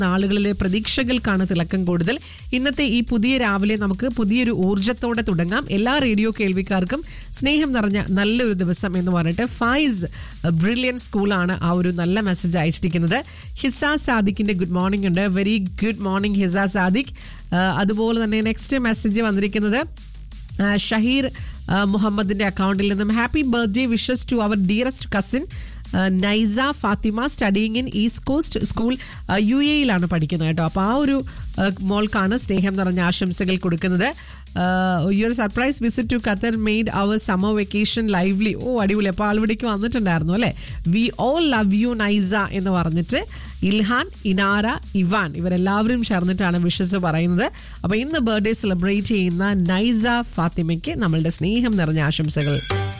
നാളുകളിലെ പ്രതീക്ഷകൾക്കാണ് തിളക്കം കൂടുതൽ ഇന്നത്തെ ഈ പുതിയ രാവിലെ നമുക്ക് പുതിയൊരു ഊർജ്ജത്തോടെ തുടങ്ങാം എല്ലാ റേഡിയോ കേൾവിക്കാർക്കും സ്നേഹം നിറഞ്ഞ നല്ലൊരു ദിവസം എന്ന് പറഞ്ഞിട്ട് ഫൈസ് ബ്രില്യൻ സ്കൂളാണ് ആ ഒരു നല്ല മെസ്സേജ് അയച്ചിരിക്കുന്നത് ഹിസ സാദിഖിന്റെ ഗുഡ് മോർണിംഗ് ഉണ്ട് very good morning Hisa Sadiq ആ, അതുപോലെ തന്നെ നെക്സ്റ്റ് മെസ്സേജ് വന്നിരിക്കുന്നത് ആ, ഷഹീർ ആ, മുഹമ്മദിന്റെ അക്കൗണ്ടിൽ നിന്നും happy birthday wishes to our dearest cousin Naiza Fathima studying in East Coast School U എയിലാണ് പഠിക്കുന്നത് കേട്ടോ അപ്പോൾ ആ ഒരു ആ, മോൾക്കാണ് സ്നേഹം നിറഞ്ഞ ആശംസകൾ കൊടുക്കുന്നത് ഈ ഒരു surprise visit to Qatar made our summer vacation lively ഓ അടിപൊളി അപ്പോൾ ആൾവിടേക്ക് വന്നിട്ടുണ്ടായിരുന്നു അല്ലേ we all love you Naiza എന്ന് പറഞ്ഞിട്ട് ഇൽഹാൻ ഇനാര ഇവാൻ ഇവരെല്ലാവരും ചേർന്നിട്ടാണ് വിഷസ് പറയുന്നത് അപ്പോൾ ഇന്ന് ബർത്ത്ഡേ സെലിബ്രേറ്റ് ചെയ്യുന്ന നൈസ ഫാത്തിമയ്ക്ക് നമ്മളുടെ സ്നേഹം നിറഞ്ഞ ആശംസകൾ